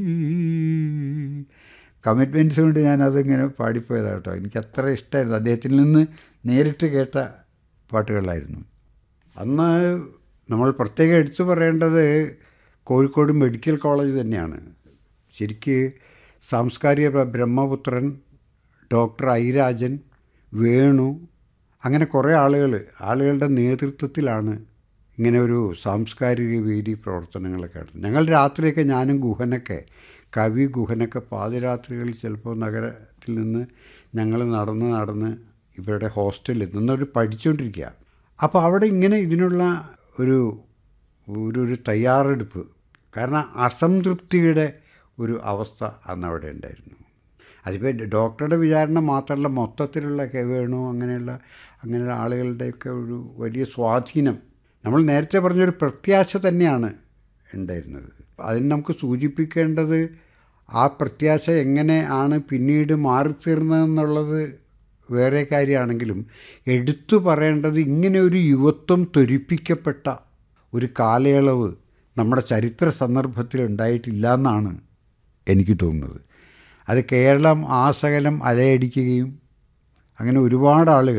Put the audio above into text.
commitments കൊണ്ട് ഞാനതിങ്ങനെ പാടിപ്പോയതാണ് കേട്ടോ എനിക്ക് അത്ര ഇഷ്ടമായിരുന്നു അദ്ദേഹത്തിൽ നിന്ന് നേരിട്ട് കേട്ട പാട്ടുകളായിരുന്നു അന്ന് നമ്മൾ പ്രത്യേകം എടുത്തു പറയേണ്ടത് കോഴിക്കോട് മെഡിക്കൽ കോളേജ് തന്നെയാണ് ശരിക്ക് സാംസ്കാരിക ബ്ര- ബ്രഹ്മപുത്രൻ ഡോക്ടർ ഐരാജൻ വേണു അങ്ങനെ കുറേ ആളുകൾ ആളുകളുടെ നേതൃത്വത്തിലാണ് ഇങ്ങനെ ഒരു സാംസ്കാരിക വേദി പ്രവർത്തനങ്ങളൊക്കെ നടത്തുന്നത് ഞങ്ങൾ രാത്രിയൊക്കെ ഞാനും ഗുഹനൊക്കെ കവി ഗുഹനൊക്കെ പാതിരാത്രികളിൽ ചിലപ്പോൾ നഗരത്തിൽ നിന്ന് ഞങ്ങൾ നടന്ന് നടന്ന് ഇവരുടെ ഹോസ്റ്റലിൽ നിന്നവർ പഠിച്ചുകൊണ്ടിരിക്കുക അപ്പോൾ അവിടെ ഇങ്ങനെ ഇതിനുള്ള ഒരു ഒരു ഒരു തയ്യാറെടുപ്പ് കാരണം അസംതൃപ്തിയുടെ ഒരു അവസ്ഥ അന്ന് അവിടെ ഉണ്ടായിരുന്നു അതിപ്പോൾ ഡോക്ടറുടെ വിചാരണ മാത്രമല്ല മൊത്തത്തിലുള്ള ഒക്കെ വേണു അങ്ങനെയുള്ള അങ്ങനെയുള്ള ആളുകളുടെയൊക്കെ ഒരു വലിയ സ്വാധീനം നമ്മൾ നേരത്തെ പറഞ്ഞൊരു പ്രത്യാശ തന്നെയാണ് ഉണ്ടായിരുന്നത് അതിന് നമുക്ക് സൂചിപ്പിക്കേണ്ടത് ആ പ്രത്യാശ എങ്ങനെ ആണ് പിന്നീട് മാറിത്തീർന്നതെന്നുള്ളത് വേറെ കാര്യമാണെങ്കിലും എടുത്തു പറയേണ്ടത് ഇങ്ങനെ ഒരു യുവത്വം ത്വരിപ്പിക്കപ്പെട്ട ഒരു കാലയളവ് നമ്മുടെ ചരിത്ര സന്ദർഭത്തിൽ ഉണ്ടായിട്ടില്ല എന്നാണ് എനിക്ക് തോന്നുന്നത് അത് കേരളം ആസകലം അലയടിക്കുകയും അങ്ങനെ ഒരുപാട് ആളുകൾ